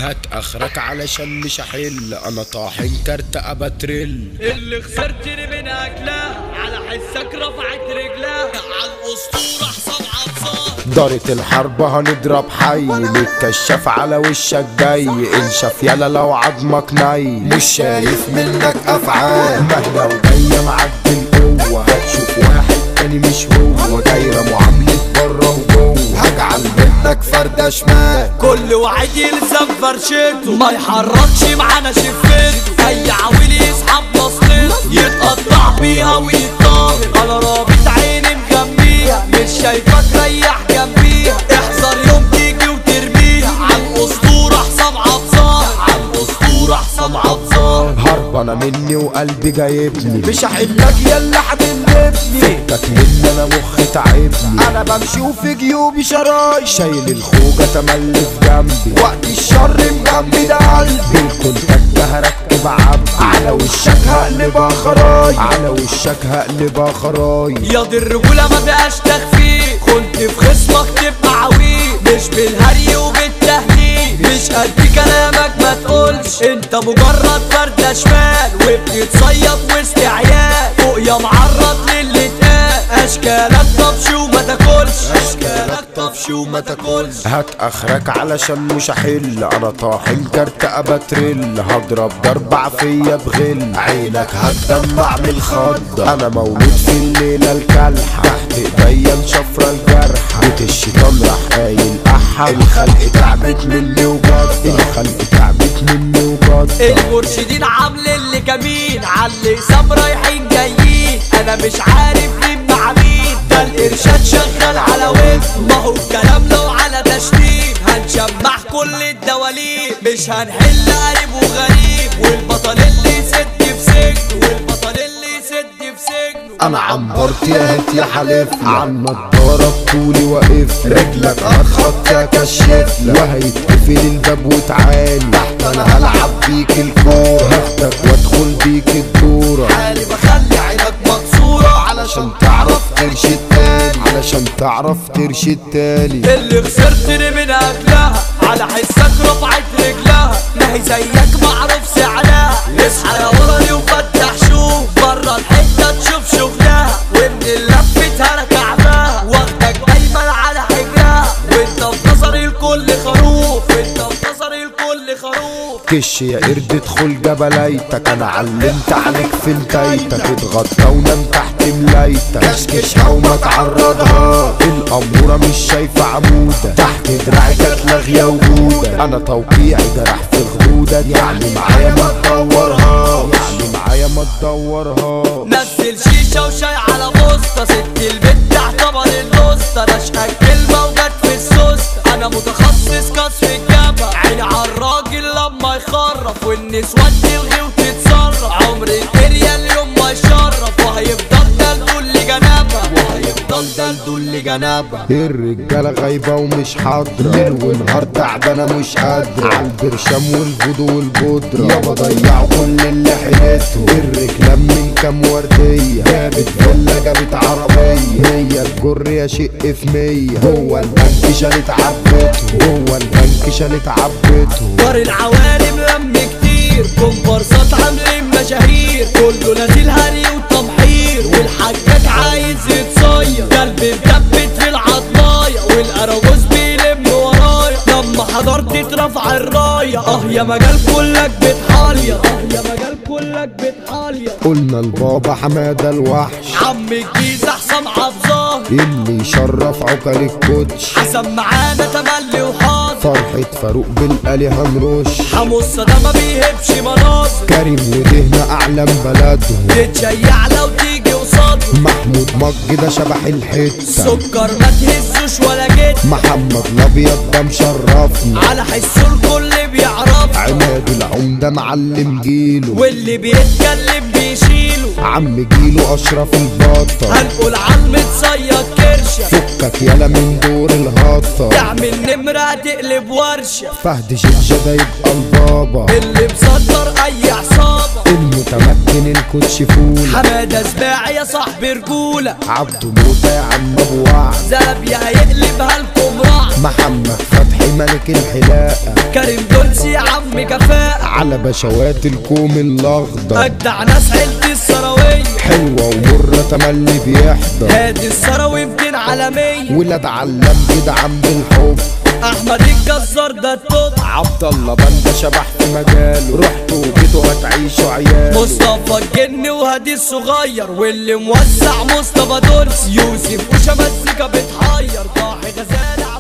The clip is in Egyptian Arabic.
هات اخرك علشان مش هحل انا طاحن كارت اباتريل اللي خسرتني من اكلها على حسك رفعت رجلها على الاسطوره حسام عطسان دارت الحرب هنضرب حي نتكشف على وشك جاي انشف يلا لو عظمك ني مش شايف منك افعال مهلا وجايه معاك بالقوه هتشوف واحد تاني مش هو دايره معامله بره وجوه هجعل منك فرده شمال كل واحد يلزم فرشته ما يحركش معانا شفته اي عويل يسحب مصلته يتقطع بيها ويتطاهر انا رابط عيني مجنبيها مش شايفك ريح جنبيها احذر يوم تيجي وترميها على الاسطوره حسام عطسان على الاسطوره حسام عطسان هربانه مني وقلبي جايبني مش هحلك يلا هتندبني فكك مني انا مخي تعبني انا بمشي وفي جيوبي شرايش شايل الخوجة تملي في جنبي وقت الشر مجنبي ده قلبي بالكونتاكت هركب عبد على وشك هقلبها خرايط على وشك هقلبها خرايط يا دي الرجولة ما بقاش تخفيف كنت في خصمك تبقى عويل مش بالهري وبالتهديد مش قد كلامك ما تقولش انت مجرد فردة شمال وبتتصيد وسط عيال فوق يا معرض للي اتقال اشكالك طفش وما تاكلش اشكالك طفش وما تاكلش هات اخرك علشان مش هحل انا طاحن كارت اباتريل هضرب ضربة فيا بغل عينك هتدمع من الخض انا مولود في الليلة الكالحة تحت ايديا شفرة الجرح بيت الشيطان راح قايل احا الخلق تعبت مني وجد الخلق تعبت مني وجد المرشدين عامل اللي جميل علي سام رايحين جايين انا مش عارف مين مع مين ده الارشاد شغال على ود ما هو الكلام لو على تشتيت هنشمع كل الدواليب مش هنحل قريب وغريب والبطل اللي يسد في سجنه والبطل اللي يسد في سجنه انا عنبرت يا هت يا حلف عن نضارة بطولي واقف رجلك هتخط يا كشف وهيتقفل الباب وتعالي تحت انا هلعب بيك الكورة هاخدك وادخل بيك الدورة حالي بخلي عينك مكسورة علشان تعرف ترشد تاني علشان تعرف ترشد تاني اللي خسرتني من اكلها على حسك رفعت رجلها ما هي زيك معروف سعرها اصحى يا وراني وفتح شوف بره الحته تشوف شغلها ومن اللفة ركعتها واخدك دايما على حجرها وانت في نظري الكل خروف وانت في نظري الكل خروف كش يا قرد ادخل جبليتك انا علمت عليك في انتيتك اتغطى ونام تحت ملايتك كشكشها وما تعرضها الاموره مش شايفه عموده تحت دراعي كانت لاغيه وجوده انا توقيعي جرح في خدودك يعني معايا ما تدورها يعني معايا ما تدورها نزل شيشة وشاي على بوسطة ست البيت تعتبر الوسطى نشأة كلمة وجت في السوستة أنا متخصص كسر الجبهة عيني على الراجل لما يخرف والنسوان تلغي وتتصرف عمر الدنيا اليوم ما يشرف وهيفضل ده الدول جنابها وهيفضل ده الدول جنابها الرجالة غايبة ومش حاضرة ليل ونهار تعبانة مش قادرة عالبرشام والفودو والبودرة يابا ضيعوا كل اللي حيلته الرجلة من كام وردية جابت فيلا جابت عربية مية تجر يا شق في مية جوه البنك شالت عبته جوه البنك شالت عبته دار العوالم لم كتير كومبارسات عاملين مشاهير كله نازل هري وتمحير والحجاج عايز يتصير قلبي مثبت في العضمايه والاراجوز بيلم ورايا لما حضرت اترفع الرايه اه يا مجال كلك بتحاليا اه يا مجال كلك بتحاليا قلنا البابا حمادة الوحش عم الجيزه حسام عبظاه اللي يشرف عقل الكوتش حسن معانا تملي وحاضر فرحة فاروق بالآلي هنرش حمصة ده ما بيهبش مناظر كريم ودهنا أعلم بلدهم تتشيع لو تيجي قصاده محمود مج ده شبح الحتة سكر ما تهزوش ولا جيت محمد الأبيض ده مشرفنا على حسه الكل بيعرف عماد العمدة معلم جيله واللي بيتكلم بيشيله عم جيله أشرف البطل هنقول عم تصيد كرشه فكك يلا من دور الهطة تعمل نمرة تقلب ورشة فهد جيجا ده يبقى البابا اللي مصدر أي عصابة المتمكن الكوتش فول حمادة سباعي يا صاحبي رجولة عبده موتى يا عم أبو وعد زلب يا هيقلبها لكم رعد محمد فتحي ملك الحلاقة كريم دولسي يا عم كفاءة على بشوات الكوم الاخضر اجدع ناس عيلتي الثروية حلوة ومرة تملي بيحضر هادي الثروي في دين عالمية ولاد علام جدعان بالحب احمد الجزار ده التوب عبد الله بند شبح في مجاله رحتوا وجيتوا هتعيشوا عياله مصطفى الجن وهادي الصغير واللي موزع مصطفى دورس يوسف وشمسكة بتحير طاحي غزالة